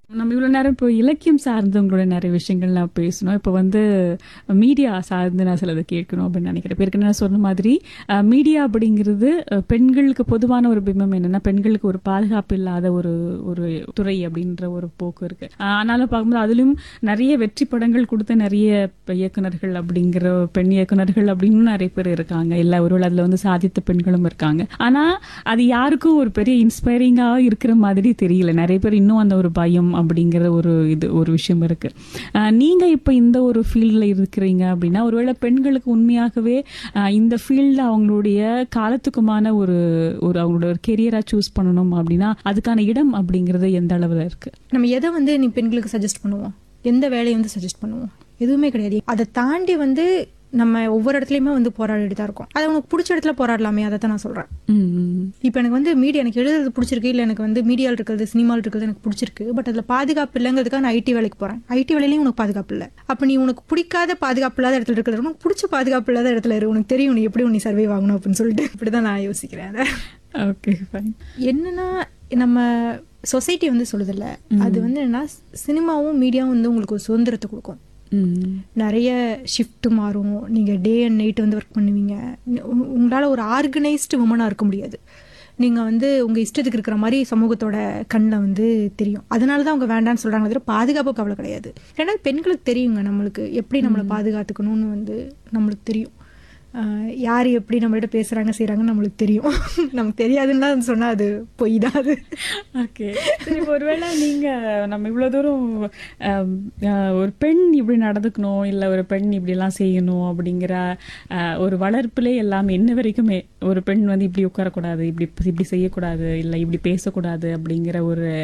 நம்ம இவ்வளவு நேரம் இப்போ இலக்கியம் சார்ந்து உங்களோட நிறைய விஷயங்கள் நான் பேசணும் இப்போ வந்து மீடியா சார்ந்து நான் சிலதை கேட்கணும் அப்படின்னு நினைக்கிறேன் இப்போ ஏற்கனவே நான் சொன்ன மாதிரி மீடியா அப்படிங்கிறது அஹ், பெண்களுக்கு பொதுவான ஒரு பிம்பம் என்னன்னா பெண்களுக்கு ஒரு பாதுகாப்பு இல்லாத ஒரு ஒரு துறை அப்படின்ற ஒரு போக்கு இருக்கு ஆஹ், ஆனாலும் பார்க்கும்போது அதிலும் நிறைய வெற்றி படங்கள் கொடுத்த நிறைய இப்ப இயக்குனர்கள் அப்படிங்கிற பெண் இயக்குனர்கள் அப்படின்னு நிறைய பேர் இருக்காங்க எல்லா ஒரு அதுல வந்து சாதித்த பெண்களும் இருக்காங்க ஆனா அது யாருக்கும் ஒரு பெரிய இன்ஸ்பைரிங்கா இருக்கிற மாதிரி தெரியல நிறைய பேர் இன்னும் அந்த ஒரு பயம் அப்படிங்கிற ஒரு இது ஒரு விஷயம் இருக்கு ஆஹ் நீங்க இப்ப இந்த ஒரு ஃபீல்ட்ல இருக்கிறீங்க அப்படின்னா ஒருவேளை பெண்களுக்கு உண்மையாகவே ஆஹ் இந்த ஃபீல்ட்ல அவங்களுடைய காலத்துக்குமான ஒரு ஒரு அவங்களோட ஒரு கெரியரா சூஸ் பண்ணணும் அப்படின்னா அதுக்கான இடம் அப்படிங்கிறது எந்த அளவுல இருக்கு நம்ம எதை வந்து நீ பெண்களுக்கு சஜஸ்ட் பண்ணுவோம் எந்த வேலையை வந்து சஜஸ்ட் பண்ணுவோம் எதுவுமே கிடையாது அதை தாண்டி வந்து நம்ம ஒவ்வொரு இடத்துலயுமே வந்து போராடிட்டு தான் இருக்கோம் அது உனக்கு பிடிச்ச இடத்துல போராடலாமே அதை தான் நான் சொல்றேன் ம் இப்போ எனக்கு வந்து மீடியா எனக்கு எழுதுறது பிடிச்சிருக்கு இல்லை எனக்கு வந்து மீடியாவில் இருக்கிறது சினிமாவில் இருக்கிறது எனக்கு பிடிச்சிருக்கு பட் அதில் பாதுகாப்பு இல்லைங்கிறதுக்காக நான் ஐடி வேலைக்கு போகிறேன் ஐடி வேலையிலையும் உனக்கு பாதுகாப்பு இல்லை அப்போ நீ உனக்கு பிடிக்காத பாதுகாப்பு இல்லாத இடத்துல இருக்கிறது உனக்கு பிடிச்ச பாதுகாப்பு இல்லாத இடத்துல இரு உனக்கு தெரியும் நீ எப்படி நீ சர்வே ஆகணும் அப்படின்னு சொல்லிட்டு இப்படி தான் நான் யோசிக்கிறேன் அதை ஓகே ஃபைன் என்னன்னா நம்ம சொசைட்டி வந்து சொல்லுதில்ல அது வந்து என்னன்னா சினிமாவும் மீடியாவும் வந்து உங்களுக்கு ஒரு சுதந்திரத்தை கொடுக்கும் ம் நிறைய ஷிஃப்ட் மாறும் நீங்கள் டே அண்ட் நைட் வந்து ஒர்க் பண்ணுவீங்க உ- உங்களால ஒரு ஆர்கனைஸ்டு உமனாக இருக்க முடியாது நீங்கள் வந்து உங்கள் இஷ்டத்துக்கு இருக்கிற மாதிரி சமூகத்தோட கண்ணில் வந்து தெரியும் அதனால தான் அவங்க வேண்டாம்னு சொல்கிறாங்க தவிர பாதுகாப்பு கவலை கிடையாது ஏன்னா பெண்களுக்கு தெரியுங்க நம்மளுக்கு எப்படி நம்மளை பாதுகாத்துக்கணும்னு வந்து நம்மளுக்கு தெரியும் ஆஹ் யார் எப்படி நம்மள்ட்ட பேசுகிறாங்க செய்கிறாங்கன்னு நம்மளுக்கு தெரியும் நமக்கு தெரியாதுன்னா சொன்னால் அது பொய் தான் அது ஓகே சரி இப்போ ஒருவேளை நீங்க நம்ம இவ்வளவு தூரம் ஆம், ஆஹ், ஒரு பெண் இப்படி நடந்துக்கணும் இல்ல ஒரு பெண் இப்படி எல்லாம் செய்யணும் அப்படிங்கிற ஆஹ், ஒரு வளர்ப்பிலே எல்லாம் என்ன வரைக்குமே ஒரு பெண் வந்து இப்படி உட்காரக்கூடாது இப்படி இப்படி செய்யக்கூடாது இல்ல இப்படி பேசக்கூடாது அப்படிங்கிற ஒரு